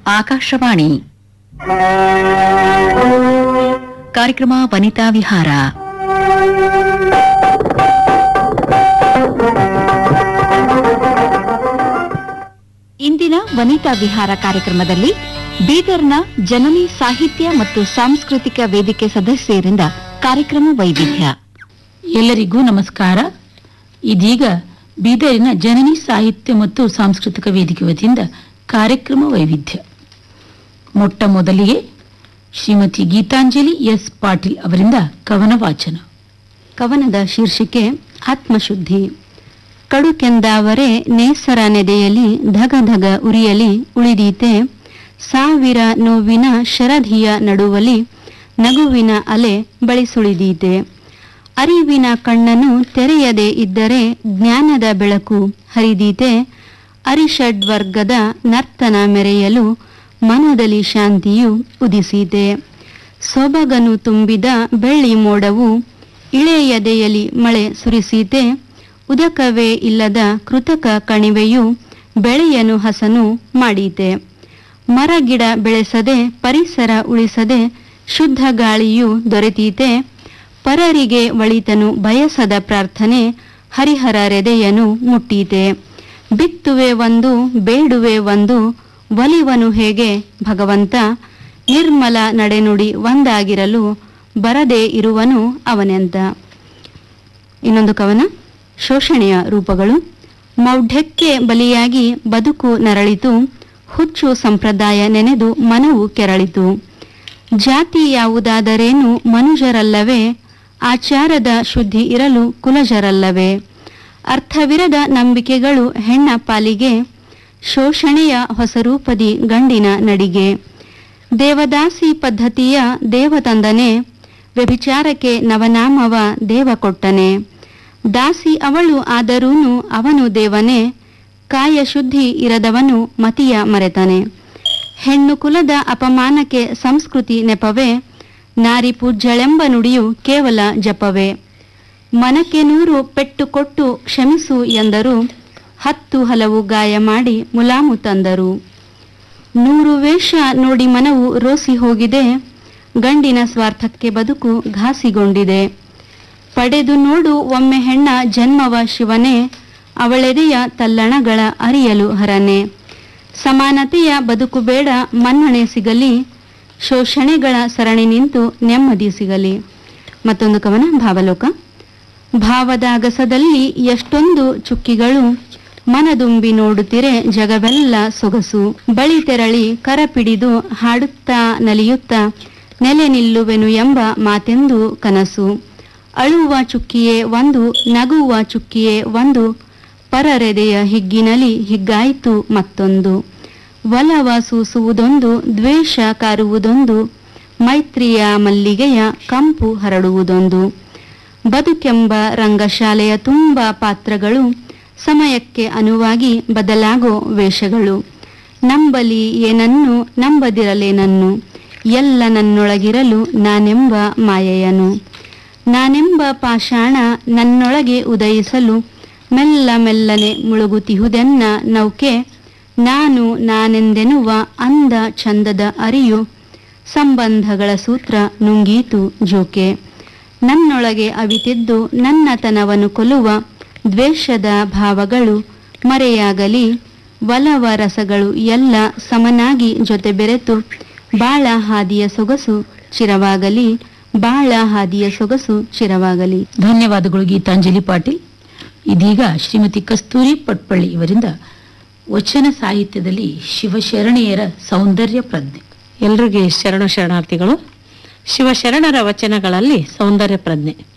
ಆಕಾಶವಾಣಿ ಕಾರ್ಯಕ್ರಮ ವನಿತಾ ವಿಹಾರ ಇಂದಿನ ವನಿತಾ ವಿಹಾರ ಕಾರ್ಯಕ್ರಮದಲ್ಲಿ ಬೀದರ್ನ ಜನನಿ ಸಾಹಿತ್ಯ ಮತ್ತು ಸಾಂಸ್ಕೃತಿಕ ವೇದಿಕೆ ಸದಸ್ಯರಿಂದ ಕಾರ್ಯಕ್ರಮ ವೈವಿಧ್ಯ ಎಲ್ಲರಿಗೂ ನಮಸ್ಕಾರ ಇದೀಗ ಬೀದರಿನ ಜನನಿ ಸಾಹಿತ್ಯ ಮತ್ತು ಸಾಂಸ್ಕೃತಿಕ ವೇದಿಕೆ ವತಿಯಿಂದ ಕಾರ್ಯಕ್ರಮ ವೈವಿಧ್ಯ ಮೊಟ್ಟ ಮೊದಲಿಗೆ ಶ್ರೀಮತಿ ಗೀತಾಂಜಲಿ ಎಸ್ ಪಾಟೀಲ್ ಅವರಿಂದ ಕವನ ವಾಚನ ಕವನದ ಶೀರ್ಷಿಕೆ ಆತ್ಮಶುದ್ಧಿ ಕಡುಕೆಂದಾವರೆ ನೇಸರ ನೆದೆಯಲಿ ಧಗ ಧಗ ಉರಿಯಲಿ ಉಳಿದೀತೆ ಸಾವಿರ ನೋವಿನ ಶರಧಿಯ ನಡುವಲಿ ನಗುವಿನ ಅಲೆ ಬಳಿಸುಳಿದೀತೆ ಅರಿವಿನ ಕಣ್ಣನು ತೆರೆಯದೆ ಇದ್ದರೆ ಜ್ಞಾನದ ಬೆಳಕು ಹರಿದೀತೆ ಅರಿಷಡ್ವರ್ಗದ ನರ್ತನ ಮೆರೆಯಲು ಮನದಲ್ಲಿ ಶಾಂತಿಯು ಉದಿಸಿದೆ ಸೊಬಗನು ತುಂಬಿದ ಬೆಳ್ಳಿ ಮೋಡವು ಇಳೆಯದೆಯಲಿ ಮಳೆ ಸುರಿಸಿತೆ ಉದಕವೇ ಇಲ್ಲದ ಕೃತಕ ಕಣಿವೆಯು ಬೆಳೆಯನು ಹಸನು ಮಾಡೀತೆ ಮರಗಿಡ ಬೆಳೆಸದೆ ಪರಿಸರ ಉಳಿಸದೆ ಶುದ್ಧ ಗಾಳಿಯು ದೊರೆತೀತೆ ಪರರಿಗೆ ಒಳಿತನು ಬಯಸದ ಪ್ರಾರ್ಥನೆ ಹರಿಹರ ರೆದೆಯನು ಮುಟ್ಟೀತೆ ಬಿತ್ತುವೆ ಒಂದು ಬೇಡುವೆ ಒಂದು ಒಲಿವನು ಹೇಗೆ ಭಗವಂತ ನಿರ್ಮಲ ನಡೆನುಡಿ ಒಂದಾಗಿರಲು ಬರದೇ ಇರುವನು ಅವನೆಂತ ಇನ್ನೊಂದು ಕವನ ಶೋಷಣೆಯ ರೂಪಗಳು ಮೌಢ್ಯಕ್ಕೆ ಬಲಿಯಾಗಿ ಬದುಕು ನರಳಿತು ಹುಚ್ಚು ಸಂಪ್ರದಾಯ ನೆನೆದು ಮನವು ಕೆರಳಿತು ಜಾತಿ ಯಾವುದಾದರೇನು ಮನುಜರಲ್ಲವೇ ಆಚಾರದ ಶುದ್ಧಿ ಇರಲು ಕುಲಜರಲ್ಲವೇ ಅರ್ಥವಿರದ ನಂಬಿಕೆಗಳು ಹೆಣ್ಣ ಪಾಲಿಗೆ ಶೋಷಣೆಯ ಹೊಸರೂಪದಿ ಗಂಡಿನ ನಡಿಗೆ ದೇವದಾಸಿ ಪದ್ಧತಿಯ ದೇವತಂದನೆ ವ್ಯಭಿಚಾರಕ್ಕೆ ನವನಾಮವ ದೇವ ಕೊಟ್ಟನೆ ದಾಸಿ ಅವಳು ಆದರೂನು ಅವನು ದೇವನೇ ಕಾಯ ಶುದ್ಧಿ ಇರದವನು ಮತಿಯ ಮರೆತನೆ ಹೆಣ್ಣು ಕುಲದ ಅಪಮಾನಕ್ಕೆ ಸಂಸ್ಕೃತಿ ನೆಪವೇ ನಾರಿ ಪೂಜ್ಯಳೆಂಬ ನುಡಿಯು ಕೇವಲ ಜಪವೇ ಮನಕ್ಕೆ ನೂರು ಪೆಟ್ಟು ಕೊಟ್ಟು ಕ್ಷಮಿಸು ಎಂದರು ಹತ್ತು ಹಲವು ಗಾಯ ಮಾಡಿ ಮುಲಾಮು ತಂದರು ನೂರು ವೇಷ ನೋಡಿ ಮನವು ರೋಸಿ ಹೋಗಿದೆ ಗಂಡಿನ ಸ್ವಾರ್ಥಕ್ಕೆ ಬದುಕು ಘಾಸಿಗೊಂಡಿದೆ ಪಡೆದು ನೋಡು ಒಮ್ಮೆ ಹೆಣ್ಣ ಜನ್ಮವ ಶಿವನೇ ಅವಳೆದೆಯ ತಲ್ಲಣಗಳ ಅರಿಯಲು ಹರನೆ ಸಮಾನತೆಯ ಬದುಕು ಬೇಡ ಮನ್ನಣೆ ಸಿಗಲಿ ಶೋಷಣೆಗಳ ಸರಣಿ ನಿಂತು ನೆಮ್ಮದಿ ಸಿಗಲಿ ಮತ್ತೊಂದು ಕವನ ಭಾವಲೋಕ ಭಾವದ ಅಗಸದಲ್ಲಿ ಎಷ್ಟೊಂದು ಚುಕ್ಕಿಗಳು ಮನದುಂಬಿ ನೋಡುತ್ತಿರೆ ಜಗವೆಲ್ಲ ಸೊಗಸು ಬಳಿ ತೆರಳಿ ಕರಪಿಡಿದು ಹಾಡುತ್ತಾ ನಲಿಯುತ್ತಾ ನೆಲೆ ನಿಲ್ಲುವೆನು ಎಂಬ ಮಾತೆಂದು ಕನಸು ಅಳುವ ಚುಕ್ಕಿಯೇ ಒಂದು ನಗುವ ಚುಕ್ಕಿಯೇ ಒಂದು ಪರರೆದೆಯ ಹಿಗ್ಗಿನಲಿ ಹಿಗ್ಗಾಯಿತು ಮತ್ತೊಂದು ಒಲವ ಸೂಸುವುದೊಂದು ದ್ವೇಷ ಕಾರುವುದೊಂದು ಮೈತ್ರಿಯ ಮಲ್ಲಿಗೆಯ ಕಂಪು ಹರಡುವುದೊಂದು ಬದುಕೆಂಬ ರಂಗಶಾಲೆಯ ತುಂಬ ಪಾತ್ರಗಳು ಸಮಯಕ್ಕೆ ಅನುವಾಗಿ ಬದಲಾಗೋ ವೇಷಗಳು ನಂಬಲಿ ಏನನ್ನು ನಂಬದಿರಲೇನನ್ನು ಎಲ್ಲ ನನ್ನೊಳಗಿರಲು ನಾನೆಂಬ ಮಾಯೆಯನು ನಾನೆಂಬ ಪಾಷಾಣ ನನ್ನೊಳಗೆ ಉದಯಿಸಲು ಮೆಲ್ಲ ಮೆಲ್ಲನೆ ಮುಳುಗುತಿಹುದೆನ್ನ ನೌಕೆ ನಾನು ನಾನೆಂದೆನ್ನುವ ಅಂದ ಚಂದದ ಅರಿಯು ಸಂಬಂಧಗಳ ಸೂತ್ರ ನುಂಗೀತು ಜೋಕೆ ನನ್ನೊಳಗೆ ಅವಿತಿದ್ದು ನನ್ನತನವನ್ನು ಕೊಲ್ಲುವ ದ್ವೇಷದ ಭಾವಗಳು ಮರೆಯಾಗಲಿ ಒಲವ ರಸಗಳು ಎಲ್ಲ ಸಮನಾಗಿ ಜೊತೆ ಬೆರೆತು ಬಾಳ ಹಾದಿಯ ಸೊಗಸು ಚಿರವಾಗಲಿ ಬಾಳ ಹಾದಿಯ ಸೊಗಸು ಚಿರವಾಗಲಿ ಧನ್ಯವಾದಗಳು ಗೀತಾಂಜಲಿ ಪಾಟೀಲ್ ಇದೀಗ ಶ್ರೀಮತಿ ಕಸ್ತೂರಿ ಪಟ್ಪಳ್ಳಿ ಇವರಿಂದ ವಚನ ಸಾಹಿತ್ಯದಲ್ಲಿ ಶಿವಶರಣೆಯರ ಸೌಂದರ್ಯ ಪ್ರಜ್ಞೆ ಎಲ್ರಿಗೆ ಶರಣ ಶರಣಾರ್ಥಿಗಳು ಶಿವಶರಣರ ವಚನಗಳಲ್ಲಿ ಸೌಂದರ್ಯ ಪ್ರಜ್ಞೆ